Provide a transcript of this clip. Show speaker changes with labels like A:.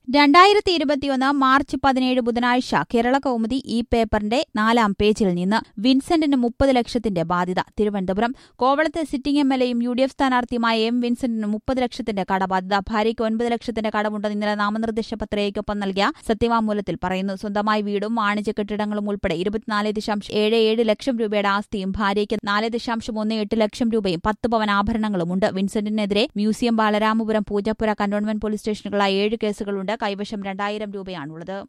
A: രണ്ടായിരത്തി ഇരുപത്തിയൊന്ന് മാർച്ച് പതിനേഴ് ബുധനാഴ്ച കേരള കൗമുദി ഈ പേപ്പറിന്റെ നാലാം പേജിൽ നിന്ന് വിൻസെന്റിന് മുപ്പത് ലക്ഷത്തിന്റെ ബാധ്യത തിരുവനന്തപുരം കോവളത്തെ സിറ്റിംഗ് എം എൽ എയും യു ഡി എഫ് സ്ഥാനാർത്ഥിയുമായ എം വിൻസെന്റിന് മുപ്പത് ലക്ഷത്തിന്റെ കടബാധ്യത ഭാര്യയ്ക്ക് ഒൻപത് ലക്ഷത്തിന്റെ കടമുണ്ടെന്ന് ഇന്നലെ നാമനിർദ്ദേശ പത്രികയ്ക്കൊപ്പം നൽകിയ സത്യവാങ്മൂലത്തിൽ പറയുന്നു സ്വന്തമായി വീടും വാണിജ്യ കെട്ടിടങ്ങളും ഉൾപ്പെടെ ഇരുപത്തിനാല് ദശാംശം ഏഴ് ഏഴ് ലക്ഷം രൂപയുടെ ആസ്തിയും ഭാര്യയ്ക്ക് നാല് ദശാംശം ഒന്ന് എട്ട് ലക്ഷം രൂപയും പത്ത് പവൻ ആഭരണങ്ങളുമുണ്ട് വിൻസെന്റിനെതിരെ museum Balaramapuram Poojappura cantonment police സ്റ്റേഷനുകളായ ഏഴ് കേസുകളുണ്ട് കൈവശം രണ്ടായിരം രൂപയാണുള്ളത്